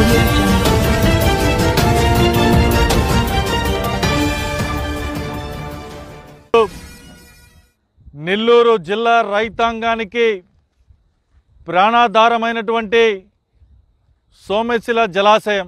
audio jungle. Nellore జిల్లా రైతాంగానికి ప్రాణాధారమైనటువంటి సోమశిల జలాశయం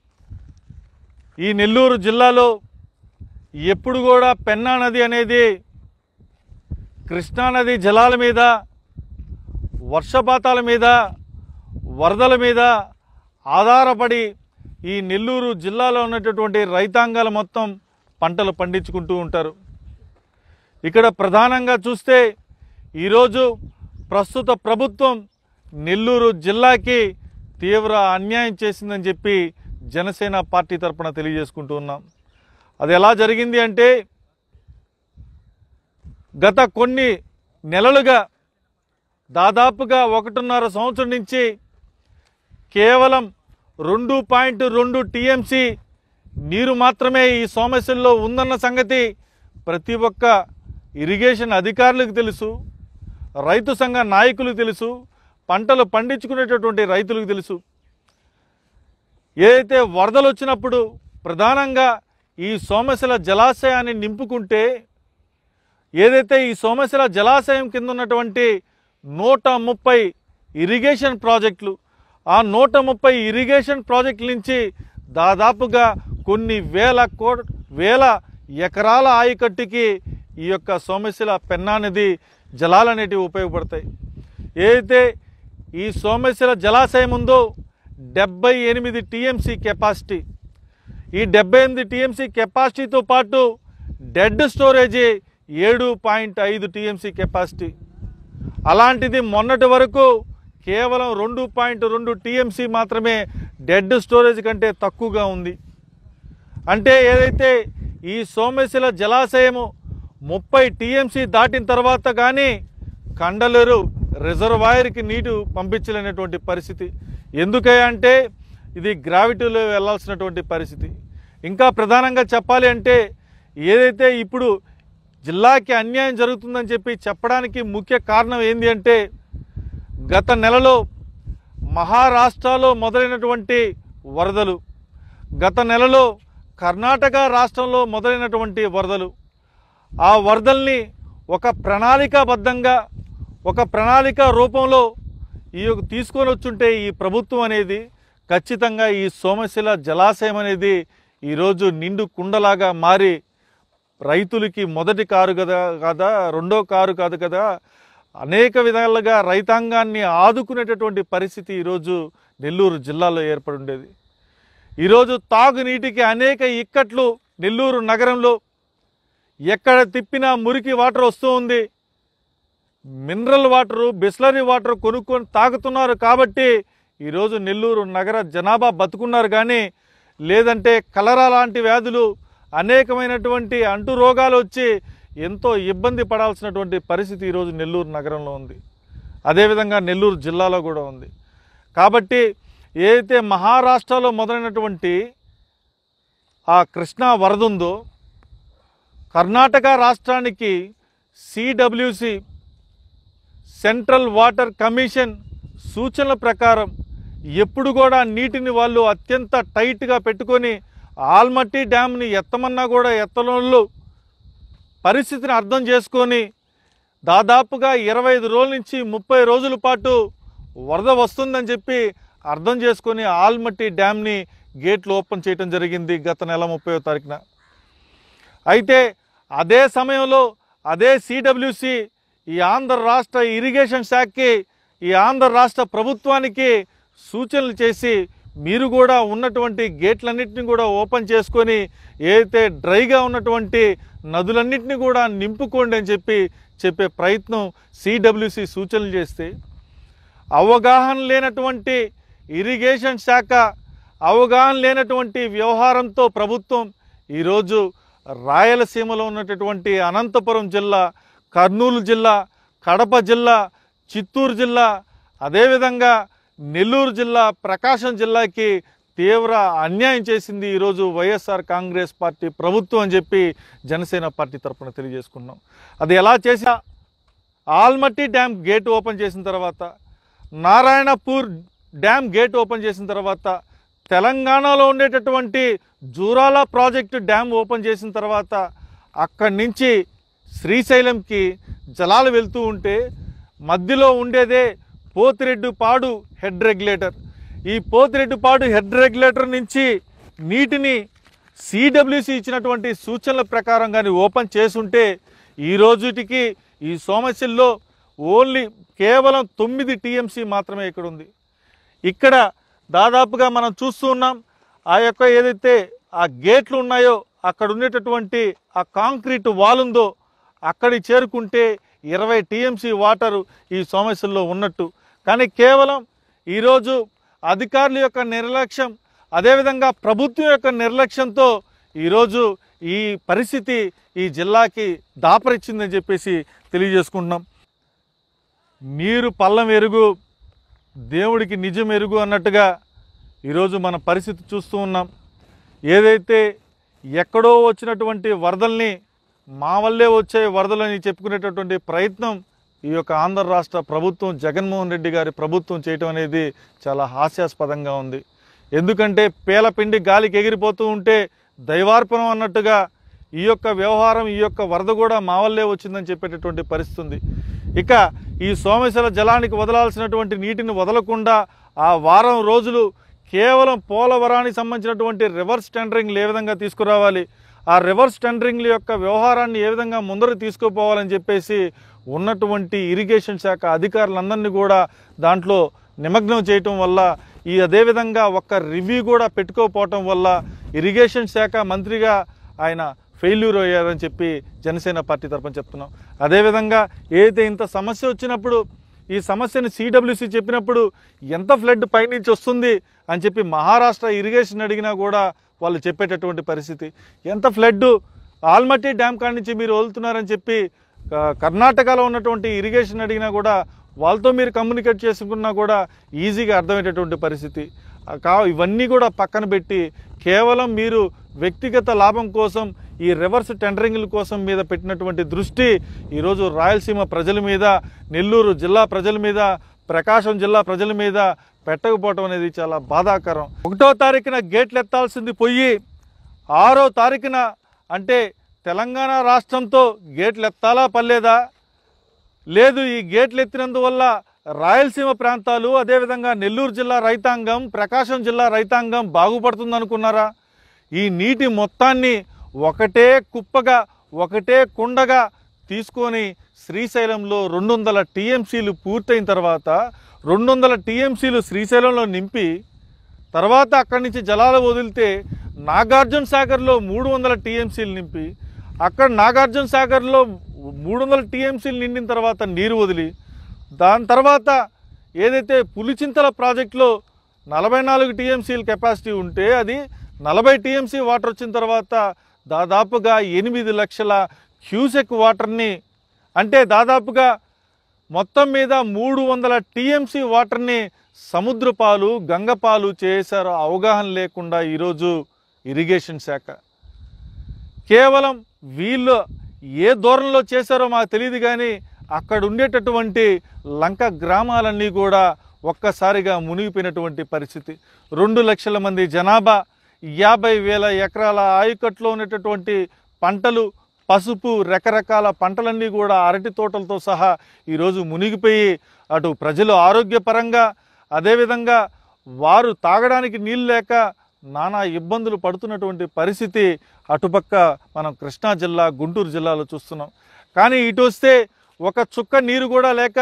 ఈ నెల్లూరు జిల్లాలో ఎప్పుడు కూడా పెన్నా నది అనేది కృష్ణానది జలాల మీద వర్షపాతాల మీద వరదల మీద ఆధారపడి ఈ నెల్లూరు జిల్లాలో ఉన్నటువంటి రైతాంగాలు మొత్తం పంటలు పండించుకుంటూ ఉంటారు ఇక్కడ ప్రధానంగా చూస్తే ఈరోజు ప్రస్తుత ప్రభుత్వం నెల్లూరు జిల్లాకి తీవ్ర అన్యాయం చేసిందని చెప్పి జనసేన పార్టీ తరపున తెలియజేసుకుంటూ ఉన్నాం అది ఎలా జరిగింది అంటే గత కొన్ని నెలలుగా దాదాపుగా ఒకటిన్నర సంవత్సరం నుంచి కేవలం రెండు పాయింట్ రెండు టీఎంసీ నీరు మాత్రమే ఈ సోమశిల్లో ఉందన్న సంగతి ప్రతి ఒక్క ఇరిగేషన్ అధికారులకు తెలుసు రైతు సంఘ నాయకులకు తెలుసు పంటలు పండించుకునేటటువంటి రైతులకు తెలుసు ఏదైతే వరదలు వచ్చినప్పుడు ప్రధానంగా ఈ సోమశిల జలాశయాన్ని నింపుకుంటే ఏదైతే ఈ సోమశిల జలాశయం కింద ఉన్నటువంటి నూట ముప్పై ఇరిగేషన్ ప్రాజెక్టులు ఆ నూట ముప్పై ఇరిగేషన్ ప్రాజెక్టుల నుంచి దాదాపుగా కొన్ని వేల కో వేల ఎకరాల ఆయకట్టుకి ఈ యొక్క సోమశిల పెన్నా నది జలాలు అనేటివి ఉపయోగపడతాయి ఏదైతే ఈ సోమశిల జలాశయం ఉందో డెబ్బై ఎనిమిది టీఎంసీ కెపాసిటీ ఈ డెబ్బై ఎనిమిది టీఎంసీ కెపాసిటీతో పాటు డెడ్ స్టోరేజీ ఏడు పాయింట్ ఐదు టీఎంసీ కెపాసిటీ అలాంటిది మొన్నటి వరకు కేవలం రెండు పాయింట్ రెండు టీఎంసీ మాత్రమే డెడ్ స్టోరేజ్ కంటే తక్కువగా ఉంది అంటే ఏదైతే ఈ సోమశిల జలాశయము ముప్పై టీఎంసీ దాటిన తర్వాత కానీ కండలేరు రిజర్వాయర్కి నీరు పంపించలేనటువంటి పరిస్థితి ఎందుకయ్యా అంటే ఇది గ్రావిటీలో వెళ్ళాల్సినటువంటి పరిస్థితి ఇంకా ప్రధానంగా చెప్పాలి అంటే ఏదైతే ఇప్పుడు జిల్లాకి అన్యాయం జరుగుతుందని చెప్పి చెప్పడానికి ముఖ్య కారణం ఏంది అంటే గత నెలలో మహారాష్ట్రలో మొదలైనటువంటి వరదలు గత నెలలో కర్ణాటక రాష్ట్రంలో మొదలైనటువంటి వరదలు ఆ వరదల్ని ఒక ప్రణాళికాబద్ధంగా ఒక ప్రణాళిక రూపంలో ఈ యొక్క తీసుకొని వచ్చుంటే ఈ ప్రభుత్వం అనేది ఖచ్చితంగా ఈ సోమశిల జలాశయం అనేది ఈరోజు నిండు కుండలాగా మారి రైతులకి మొదటి కారు కదా కదా రెండో కారు కాదు కదా అనేక విధాలుగా రైతాంగాన్ని ఆదుకునేటటువంటి పరిస్థితి ఈరోజు నెల్లూరు జిల్లాలో ఏర్పడి ఉండేది ఈరోజు తాగునీటికి అనేక ఇక్కట్లు నెల్లూరు నగరంలో ఎక్కడ తిప్పినా మురికి వాటర్ వస్తూ ఉంది మినరల్ వాటరు బిస్లరీ వాటర్ కొనుక్కొని తాగుతున్నారు కాబట్టి ఈరోజు నెల్లూరు నగర జనాభా బతుకున్నారు కానీ లేదంటే కలరా లాంటి వ్యాధులు అనేకమైనటువంటి అంటు రోగాలు వచ్చి ఎంతో ఇబ్బంది పడాల్సినటువంటి పరిస్థితి ఈరోజు నెల్లూరు నగరంలో ఉంది అదేవిధంగా నెల్లూరు జిల్లాలో కూడా ఉంది కాబట్టి ఏదైతే మహారాష్ట్రలో మొదలైనటువంటి ఆ కృష్ణా వరద ఉందో కర్ణాటక రాష్ట్రానికి సిడబ్ల్యూసి సెంట్రల్ వాటర్ కమిషన్ సూచనల ప్రకారం ఎప్పుడు కూడా నీటిని వాళ్ళు అత్యంత టైట్గా పెట్టుకొని ఆల్మట్టి డ్యామ్ని ఎత్తమన్నా కూడా ఎత్తలోళ్ళు పరిస్థితిని అర్థం చేసుకొని దాదాపుగా ఇరవై ఐదు రోజుల నుంచి ముప్పై రోజుల పాటు వరద వస్తుందని చెప్పి అర్థం చేసుకొని ఆల్మట్టి డ్యామ్ని గేట్లు ఓపెన్ చేయడం జరిగింది గత నెల ముప్పై తారీఖున అయితే అదే సమయంలో అదే సిడబ్ల్యూసి ఈ ఆంధ్ర రాష్ట్ర ఇరిగేషన్ శాఖకి ఈ ఆంధ్ర రాష్ట్ర ప్రభుత్వానికి సూచనలు చేసి మీరు కూడా ఉన్నటువంటి గేట్లన్నింటినీ కూడా ఓపెన్ చేసుకొని ఏదైతే డ్రైగా ఉన్నటువంటి నదులన్నింటినీ కూడా నింపుకోండి అని చెప్పి చెప్పే ప్రయత్నం సిడబ్ల్యూసి సూచనలు చేస్తే అవగాహన లేనటువంటి ఇరిగేషన్ శాఖ అవగాహన లేనటువంటి వ్యవహారంతో ప్రభుత్వం ఈరోజు రాయలసీమలో ఉన్నటువంటి అనంతపురం జిల్లా కర్నూలు జిల్లా కడప జిల్లా చిత్తూరు జిల్లా అదేవిధంగా నెల్లూరు జిల్లా ప్రకాశం జిల్లాకి తీవ్ర అన్యాయం చేసింది ఈరోజు వైఎస్ఆర్ కాంగ్రెస్ పార్టీ ప్రభుత్వం అని చెప్పి జనసేన పార్టీ తరఫున తెలియజేసుకున్నాం అది ఎలా చేసా ఆల్మట్టి డ్యామ్ గేట్ ఓపెన్ చేసిన తర్వాత నారాయణపూర్ డ్యామ్ గేట్ ఓపెన్ చేసిన తర్వాత తెలంగాణలో ఉండేటటువంటి జూరాల ప్రాజెక్టు డ్యామ్ ఓపెన్ చేసిన తర్వాత అక్కడి నుంచి శ్రీశైలంకి జలాలు వెళ్తూ ఉంటే మధ్యలో ఉండేదే పోతిరెడ్డిపాడు హెడ్ రెగ్యులేటర్ ఈ పోతిరెడ్డిపాడు హెడ్ రెగ్యులేటర్ నుంచి నీటిని సిడబ్ల్యూసి ఇచ్చినటువంటి సూచనల ప్రకారం కానీ ఓపెన్ చేసుంటే ఈ రోజుటికి ఈ సోమశిల్లో ఓన్లీ కేవలం తొమ్మిది టీఎంసీ మాత్రమే ఇక్కడ ఉంది ఇక్కడ దాదాపుగా మనం చూస్తూ ఉన్నాం ఆ యొక్క ఏదైతే ఆ గేట్లు ఉన్నాయో అక్కడ ఉండేటటువంటి ఆ కాంక్రీట్ వాల్ ఉందో అక్కడికి చేరుకుంటే ఇరవై టీఎంసీ వాటరు ఈ సోమశిల్లో ఉన్నట్టు కానీ కేవలం ఈరోజు అధికారుల యొక్క నిర్లక్ష్యం అదేవిధంగా ప్రభుత్వం యొక్క నిర్లక్ష్యంతో ఈరోజు ఈ పరిస్థితి ఈ జిల్లాకి దాపరిచ్చిందని చెప్పేసి తెలియజేసుకుంటున్నాం నీరు పల్లం ఎరుగు దేవుడికి నిజం ఎరుగు అన్నట్టుగా ఈరోజు మన పరిస్థితి చూస్తూ ఉన్నాం ఏదైతే ఎక్కడో వచ్చినటువంటి వరదల్ని మా వల్లే వచ్చే వరదలని చెప్పుకునేటటువంటి ప్రయత్నం ఈ యొక్క ఆంధ్ర రాష్ట్ర ప్రభుత్వం జగన్మోహన్ రెడ్డి గారి ప్రభుత్వం చేయటం అనేది చాలా హాస్యాస్పదంగా ఉంది ఎందుకంటే పేలపిండి గాలికి ఎగిరిపోతూ ఉంటే దైవార్పణం అన్నట్టుగా ఈ యొక్క వ్యవహారం ఈ యొక్క వరద కూడా మా వల్లే వచ్చిందని చెప్పేటటువంటి పరిస్థితి ఉంది ఇక ఈ సోమేశ్వర జలానికి వదలాల్సినటువంటి నీటిని వదలకుండా ఆ వారం రోజులు కేవలం పోలవరానికి సంబంధించినటువంటి రివర్స్ టెండరింగ్ ఏ విధంగా తీసుకురావాలి ఆ రివర్స్ టెండరింగ్ల యొక్క వ్యవహారాన్ని ఏ విధంగా ముందర తీసుకుపోవాలని చెప్పేసి ఉన్నటువంటి ఇరిగేషన్ శాఖ అధికారులందరినీ కూడా దాంట్లో నిమగ్నం చేయటం వల్ల ఈ అదేవిధంగా ఒక్క రివ్యూ కూడా పెట్టుకోకపోవటం వల్ల ఇరిగేషన్ శాఖ మంత్రిగా ఆయన ఫెయిల్యూర్ అయ్యారని చెప్పి జనసేన పార్టీ తరఫున చెప్తున్నాం అదేవిధంగా ఏదైతే ఇంత సమస్య వచ్చినప్పుడు ఈ సమస్యని సిడబ్ల్యూసి చెప్పినప్పుడు ఎంత ఫ్లడ్ పైనుంచి వస్తుంది అని చెప్పి మహారాష్ట్ర ఇరిగేషన్ అడిగినా కూడా వాళ్ళు చెప్పేటటువంటి పరిస్థితి ఎంత ఫ్లడ్ ఆల్మట్టి డ్యామ్ కాడి నుంచి మీరు వదులుతున్నారని చెప్పి ఆ, కర్ణాటకలో ఉన్నటువంటి ఇరిగేషన్ అడిగినా కూడా వాళ్ళతో మీరు కమ్యూనికేట్ చేసుకున్నా కూడా ఈజీగా అర్థమయ్యేటటువంటి పరిస్థితి ఆ, కా ఇవన్నీ కూడా పక్కన పెట్టి కేవలం మీరు వ్యక్తిగత లాభం కోసం ఈ రివర్స్ టెండరింగ్ల కోసం మీద పెట్టినటువంటి దృష్టి ఈరోజు రాయలసీమ ప్రజల మీద నెల్లూరు జిల్లా ప్రజల మీద ప్రకాశం జిల్లా ప్రజల మీద పెట్టకపోవటం అనేది చాలా బాధాకరం ఒకటో తారీఖున గేట్లు ఎత్తాల్సింది పోయి ఆరో తారీఖున అంటే తెలంగాణ రాష్ట్రంతో గేట్లు ఎత్తాలా పర్లేదా లేదు ఈ గేట్లు ఎత్తినందువల్ల రాయలసీమ ప్రాంతాలు అదేవిధంగా నెల్లూరు జిల్లా రైతాంగం ప్రకాశం జిల్లా రైతాంగం బాగుపడుతుంది అనుకున్నారా ఈ నీటి మొత్తాన్ని ఒకటే కుప్పగా ఒకటే కుండగా తీసుకొని శ్రీశైలంలో రెండు వందల టీఎంసీలు పూర్తయిన తర్వాత రెండు వందల టీఎంసీలు శ్రీశైలంలో నింపి తర్వాత అక్కడి నుంచి జలాలు వదిలితే నాగార్జున సాగర్లో మూడు వందల టీఎంసీలు నింపి అక్కడ నాగార్జున సాగర్లో మూడు వందల టీఎంసీలు నిండిన తర్వాత నీరు వదిలి దాని తర్వాత ఏదైతే పులిచింతల ప్రాజెక్టులో నలభై నాలుగు టీఎంసీల కెపాసిటీ ఉంటే అది నలభై టీఎంసీ వాటర్ వచ్చిన తర్వాత దాదాపుగా ఎనిమిది లక్షల క్యూసెక్ వాటర్ని అంటే దాదాపుగా మొత్తం మీద మూడు వందల టీఎంసీ వాటర్ని సముద్రపాలు గంగపాలు చేశారు అవగాహన లేకుండా ఈరోజు ఇరిగేషన్ శాఖ కేవలం వీళ్ళు ఏ దూరంలో చేశారో మాకు తెలియదు కానీ అక్కడ ఉండేటటువంటి లంక గ్రామాలన్నీ కూడా ఒక్కసారిగా మునిగిపోయినటువంటి పరిస్థితి రెండు లక్షల మంది జనాభా యాభై వేల ఎకరాల ఆయకట్లో ఉన్నటువంటి పంటలు పసుపు రకరకాల పంటలన్నీ కూడా అరటి తోటలతో సహా ఈరోజు మునిగిపోయి అటు ప్రజలు ఆరోగ్యపరంగా అదేవిధంగా వారు తాగడానికి నీళ్ళు లేక నానా ఇబ్బందులు పడుతున్నటువంటి పరిస్థితి అటుపక్క మనం కృష్ణా జిల్లా గుంటూరు జిల్లాలో చూస్తున్నాం కానీ ఇటు వస్తే ఒక చుక్క నీరు కూడా లేక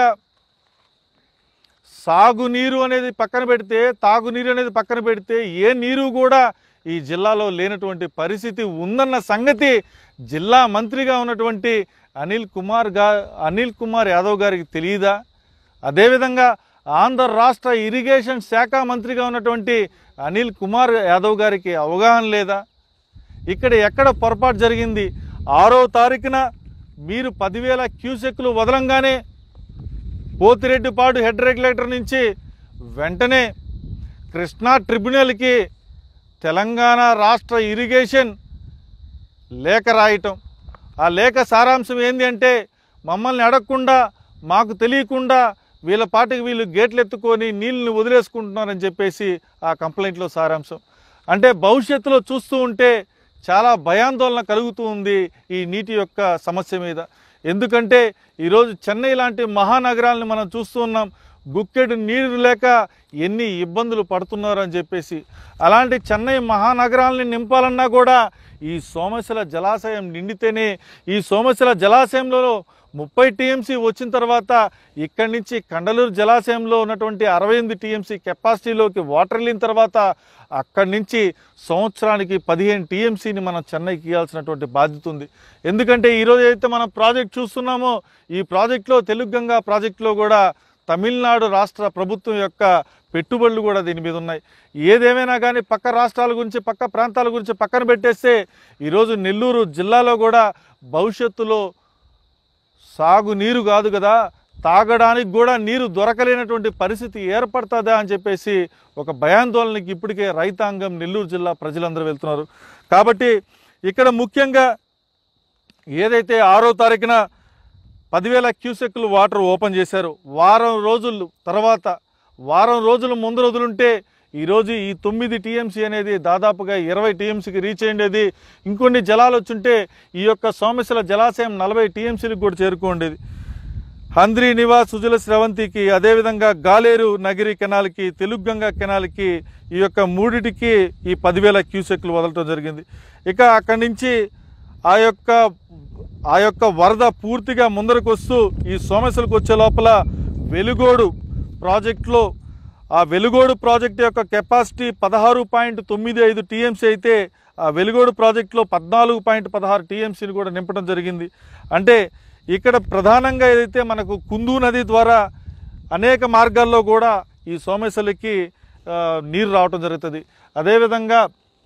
సాగునీరు అనేది పక్కన పెడితే తాగునీరు అనేది పక్కన పెడితే ఏ నీరు కూడా ఈ జిల్లాలో లేనటువంటి పరిస్థితి ఉందన్న సంగతి జిల్లా మంత్రిగా ఉన్నటువంటి అనిల్ కుమార్ గా అనిల్ కుమార్ యాదవ్ గారికి తెలియదా అదేవిధంగా ఆంధ్ర రాష్ట్ర ఇరిగేషన్ శాఖ మంత్రిగా ఉన్నటువంటి అనిల్ కుమార్ యాదవ్ గారికి అవగాహన లేదా ఇక్కడ ఎక్కడ పొరపాటు జరిగింది ఆరో తారీఖున మీరు పదివేల క్యూసెక్లు వదలంగానే పోతిరెడ్డిపాడు హెడ్ రెగ్యులేటర్ నుంచి వెంటనే కృష్ణా ట్రిబ్యునల్కి తెలంగాణ రాష్ట్ర ఇరిగేషన్ లేఖ రాయటం ఆ లేఖ సారాంశం ఏంది అంటే మమ్మల్ని అడగకుండా మాకు తెలియకుండా వీళ్ళ పాటికి వీళ్ళు గేట్లు ఎత్తుకొని నీళ్ళని వదిలేసుకుంటున్నారని చెప్పేసి ఆ కంప్లైంట్లో సారాంశం అంటే భవిష్యత్తులో చూస్తూ ఉంటే చాలా భయాందోళన కలుగుతూ ఉంది ఈ నీటి యొక్క సమస్య మీద ఎందుకంటే ఈరోజు చెన్నై లాంటి మహానగరాలను మనం చూస్తూ ఉన్నాం గుక్కెడు నీరు లేక ఎన్ని ఇబ్బందులు పడుతున్నారని చెప్పేసి అలాంటి చెన్నై మహానగరాలని నింపాలన్నా కూడా ఈ సోమశిల జలాశయం నిండితేనే ఈ సోమశిల జలాశయంలో ముప్పై టీఎంసీ వచ్చిన తర్వాత ఇక్కడి నుంచి కండలూరు జలాశయంలో ఉన్నటువంటి అరవై ఎనిమిది టీఎంసీ కెపాసిటీలోకి వాటర్ వెళ్ళిన తర్వాత అక్కడి నుంచి సంవత్సరానికి పదిహేను టీఎంసీని మనం చెన్నైకి ఇవ్వాల్సినటువంటి బాధ్యత ఉంది ఎందుకంటే ఈరోజు అయితే మనం ప్రాజెక్ట్ చూస్తున్నామో ఈ ప్రాజెక్టులో తెలుగు గంగా ప్రాజెక్టులో కూడా తమిళనాడు రాష్ట్ర ప్రభుత్వం యొక్క పెట్టుబడులు కూడా దీని మీద ఉన్నాయి ఏదేమైనా కానీ పక్క రాష్ట్రాల గురించి పక్క ప్రాంతాల గురించి పక్కన పెట్టేస్తే ఈరోజు నెల్లూరు జిల్లాలో కూడా భవిష్యత్తులో సాగు నీరు కాదు కదా తాగడానికి కూడా నీరు దొరకలేనటువంటి పరిస్థితి ఏర్పడుతుందా అని చెప్పేసి ఒక భయాందోళనకి ఇప్పటికే రైతాంగం నెల్లూరు జిల్లా ప్రజలందరూ వెళ్తున్నారు కాబట్టి ఇక్కడ ముఖ్యంగా ఏదైతే ఆరో తారీఖున పదివేల క్యూసెక్లు వాటర్ ఓపెన్ చేశారు వారం రోజులు తర్వాత వారం రోజులు ముందు రోజులుంటే ఈరోజు ఈ తొమ్మిది టీఎంసీ అనేది దాదాపుగా ఇరవై టీఎంసీకి రీచ్ అయ్యేది ఇంకొన్ని జలాలు వచ్చుంటే ఈ యొక్క సోమశిల జలాశయం నలభై టీఎంసీలకు కూడా చేరుకోండేది హంద్రి నివాస్ సుజల స్రవంతికి అదేవిధంగా గాలేరు నగిరి కెనాల్కి తెలుగుగంగా కెనాల్కి ఈ యొక్క మూడిటికి ఈ పదివేల క్యూసెక్లు వదలటం జరిగింది ఇక అక్కడి నుంచి ఆ యొక్క ఆ యొక్క వరద పూర్తిగా ముందరకు వస్తూ ఈ సోమశిలకు వచ్చే లోపల వెలుగోడు ప్రాజెక్టులో ఆ వెలుగోడు ప్రాజెక్ట్ యొక్క కెపాసిటీ పదహారు పాయింట్ తొమ్మిది ఐదు టీఎంసీ అయితే ఆ వెలుగోడు ప్రాజెక్టులో పద్నాలుగు పాయింట్ పదహారు టీఎంసీని కూడా నింపడం జరిగింది అంటే ఇక్కడ ప్రధానంగా ఏదైతే మనకు కుందు నది ద్వారా అనేక మార్గాల్లో కూడా ఈ సోమేశ్వరికి ఆ, నీరు రావటం జరుగుతుంది అదేవిధంగా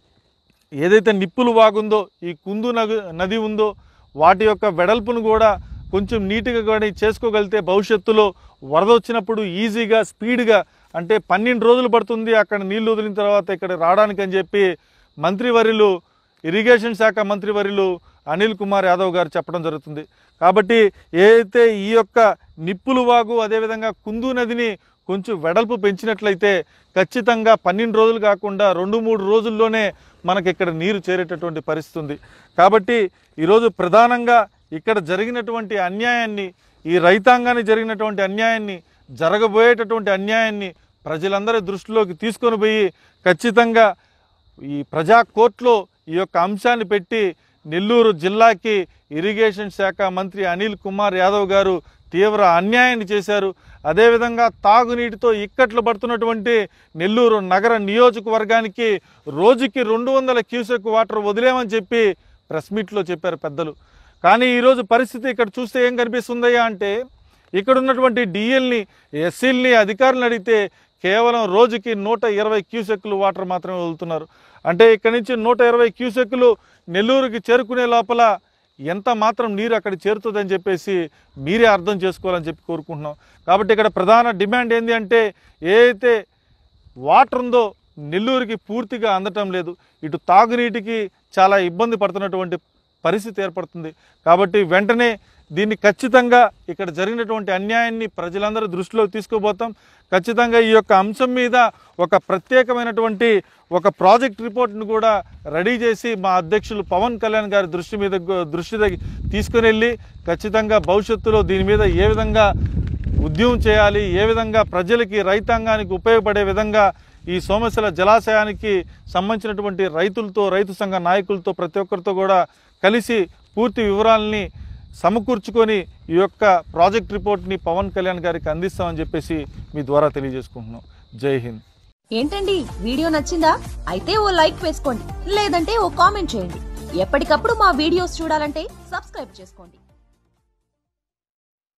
ఏదైతే నిప్పులు వాగుందో ఈ కుందు నది నది ఉందో వాటి యొక్క వెడల్పును కూడా కొంచెం నీట్గా కానీ చేసుకోగలిగితే భవిష్యత్తులో వరద వచ్చినప్పుడు ఈజీగా స్పీడ్గా అంటే పన్నెండు రోజులు పడుతుంది అక్కడ నీళ్లు వదిలిన తర్వాత ఇక్కడ రావడానికి అని చెప్పి మంత్రివర్యులు ఇరిగేషన్ శాఖ మంత్రివర్యులు అనిల్ కుమార్ యాదవ్ గారు చెప్పడం జరుగుతుంది కాబట్టి ఏదైతే ఈ యొక్క నిప్పులు వాగు అదేవిధంగా కుందు నదిని కొంచెం వెడల్పు పెంచినట్లయితే ఖచ్చితంగా పన్నెండు రోజులు కాకుండా రెండు మూడు రోజుల్లోనే మనకి ఇక్కడ నీరు చేరేటటువంటి పరిస్థితి ఉంది కాబట్టి ఈరోజు ప్రధానంగా ఇక్కడ జరిగినటువంటి అన్యాయాన్ని ఈ రైతాంగానికి జరిగినటువంటి అన్యాయాన్ని జరగబోయేటటువంటి అన్యాయాన్ని ప్రజలందరి దృష్టిలోకి తీసుకొని పోయి ఖచ్చితంగా ఈ ప్రజా కోర్టులో ఈ యొక్క అంశాన్ని పెట్టి నెల్లూరు జిల్లాకి ఇరిగేషన్ శాఖ మంత్రి అనిల్ కుమార్ యాదవ్ గారు తీవ్ర అన్యాయాన్ని చేశారు అదేవిధంగా తాగునీటితో ఇక్కట్లు పడుతున్నటువంటి నెల్లూరు నగర నియోజకవర్గానికి రోజుకి రెండు వందల క్యూసెక్ వాటర్ వదిలేమని చెప్పి ప్రెస్ మీట్లో చెప్పారు పెద్దలు కానీ ఈరోజు పరిస్థితి ఇక్కడ చూస్తే ఏం కనిపిస్తుందయ్యా అంటే ఇక్కడ ఉన్నటువంటి డిఎల్ని ఎస్సీల్ని అధికారులను అడిగితే కేవలం రోజుకి నూట ఇరవై క్యూసెక్లు వాటర్ మాత్రమే వదులుతున్నారు అంటే ఇక్కడ నుంచి నూట ఇరవై క్యూసెక్లు నెల్లూరుకి చేరుకునే లోపల ఎంత మాత్రం నీరు అక్కడ చేరుతుందని చెప్పేసి మీరే అర్థం చేసుకోవాలని చెప్పి కోరుకుంటున్నాం కాబట్టి ఇక్కడ ప్రధాన డిమాండ్ ఏంటి అంటే ఏదైతే వాటర్ ఉందో నెల్లూరుకి పూర్తిగా అందటం లేదు ఇటు తాగునీటికి చాలా ఇబ్బంది పడుతున్నటువంటి పరిస్థితి ఏర్పడుతుంది కాబట్టి వెంటనే దీన్ని ఖచ్చితంగా ఇక్కడ జరిగినటువంటి అన్యాయాన్ని ప్రజలందరూ దృష్టిలో తీసుకోబోతాం ఖచ్చితంగా ఈ యొక్క అంశం మీద ఒక ప్రత్యేకమైనటువంటి ఒక ప్రాజెక్ట్ రిపోర్ట్ను కూడా రెడీ చేసి మా అధ్యక్షులు పవన్ కళ్యాణ్ గారి దృష్టి మీద దృష్టి దగ్గర తీసుకుని వెళ్ళి ఖచ్చితంగా భవిష్యత్తులో దీని మీద ఏ విధంగా ఉద్యమం చేయాలి ఏ విధంగా ప్రజలకి రైతాంగానికి ఉపయోగపడే విధంగా ఈ సోమశిల జలాశయానికి సంబంధించినటువంటి రైతులతో రైతు సంఘ నాయకులతో ప్రతి ఒక్కరితో కూడా కలిసి పూర్తి వివరాలని సమకూర్చుకొని ఈ యొక్క ప్రాజెక్ట్ రిపోర్ట్ని పవన్ కళ్యాణ్ గారికి అందిస్తామని చెప్పేసి మీ ద్వారా తెలియజేసుకుంటున్నాం జై హింద్ ఏంటండి వీడియో నచ్చిందా అయితే ఓ లైక్ వేసుకోండి లేదంటే ఓ కామెంట్ చేయండి ఎప్పటికప్పుడు మా వీడియోస్ చూడాలంటే సబ్స్క్రైబ్ చేసుకోండి